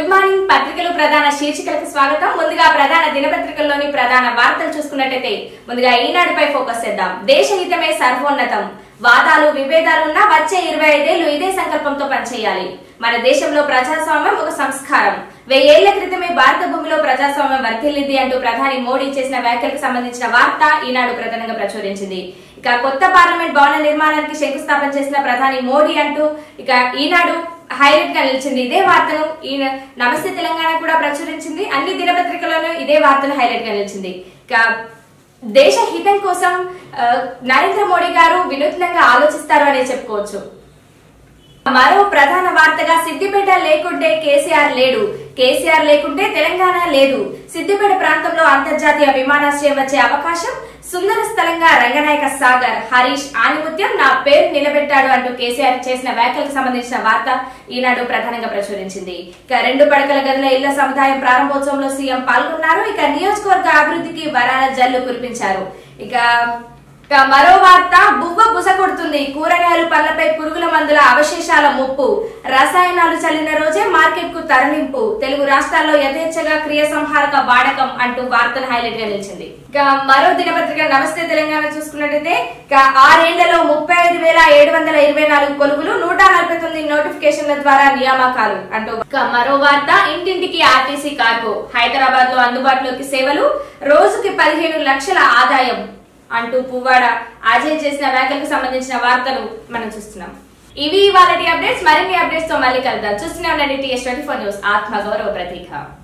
good morning పత్రికలు ప్రధాన శీర్షికలకు స్వాగతం ముందుగా ప్రధాన దినపత్రికల్లోని ప్రధాన వార్తలు చూసుకున్నట్టయితే ముందుగా ఈనాడుపై ఫోకస్ చేద్దాం దేశహితమే సర్వోన్నతం వాదాలు విభేదాలున్నా వచ్చే ఇరవై ఐదేళ్లు ఇదే సంకల్పంతో పనిచేయాలి మన దేశంలో ప్రజాస్వామ్యం ఒక సంస్కారం వెయ్యేళ్ల క్రితమే భారత భూమిలో ప్రజాస్వామ్యం వర్తిల్లింది అంటూ ప్రధాని మోడీ చేసిన వ్యాఖ్యలకు సంబంధించిన వార్త ఈనాడు ప్రధానంగా ప్రచురించింది ఇక కొత్త పార్లమెంట్ భవన నిర్మాణానికి శంకుస్థాపన చేసిన ప్రధాని మోడీ అంటూ ఇక ఈనాడు హైలైట్ గా నిలిచింది ఇదే వార్తను ఈ నమస్తే తెలంగాణ కూడా ప్రచురించింది అన్ని దినపత్రికల్లోనూ ఇదే వార్తను హైలైట్ గా నిలిచింది ఇక దేశ హితం కోసం ఆ, నరేంద్ర మోడీ గారు వినూత్నంగా ఆలోచిస్తారు అనే చెప్పుకోవచ్చు మరో ప్రధాన వార్తగా సిద్దిపేట లేకుంటే కేసీఆర్ లేడు కేసీఆర్ లేకుంటే తెలంగాణ లేదు సిద్దిపేట ప్రాంతంలో అంతర్జాతీయ విమానాశ్రయం వచ్చే అవకాశం సుందర స్థలంగా రంగనాయక సాగర్ హరీష్ ఆనిముత్యం నా పేరు నిలబెట్టాడు అంటూ కేసీఆర్ చేసిన వ్యాఖ్యలకు సంబంధించిన వార్త ఈనాడు ప్రధానంగా ప్రచురించింది ఇక రెండు పడకల గదుల ఇళ్ల సముదాయం ప్రారంభోత్సవంలో సీఎం పాల్గొన్నారు ఇక నియోజకవర్గ అభివృద్ధికి వరాల జల్లు కురిపించారు ఇక ఇక మరో వార్త బువ్వ బుస కొడుతుంది కూరగాయలు పళ్ళపై పురుగుల మందుల అవశేషాల ముప్పు రసాయనాలు చల్లిన రోజే మార్కెట్ కు తరలింపు తెలుగు రాష్ట్రాల్లో యథేచ్ఛగా క్రియ సంహారక వాడకం అంటూ వార్తను హైలైట్ గా నిలిచింది ఇక మరో దినపత్రిక నమస్తే తెలంగాణ చూసుకున్నట్టయితే ఇక ఆరేళ్లలో ముప్పై ఐదు వేల ఏడు వందల ఇరవై నాలుగు కొలువులు నూట నలభై తొమ్మిది నోటిఫికేషన్ల ద్వారా నియామకాలు అంటూ ఇక మరో వార్త ఇంటింటికి ఆర్టీసీ కార్గో హైదరాబాద్ లో అందుబాటులోకి సేవలు రోజుకి పదిహేను లక్షల ఆదాయం అంటూ పువ్వాడ అజయ్ చేసిన వ్యాఖ్యలకు సంబంధించిన వార్తలు మనం చూస్తున్నాం ఇవి ఇవాళ అప్డేట్స్ మరిన్ని అప్డేట్స్ తో మళ్ళీ కలుద్దాం చూస్తూనే ఉండండి టీఎస్ ట్వంటీ ఫోర్ న్యూస్ ఆత్మ గౌరవ ప్రతీక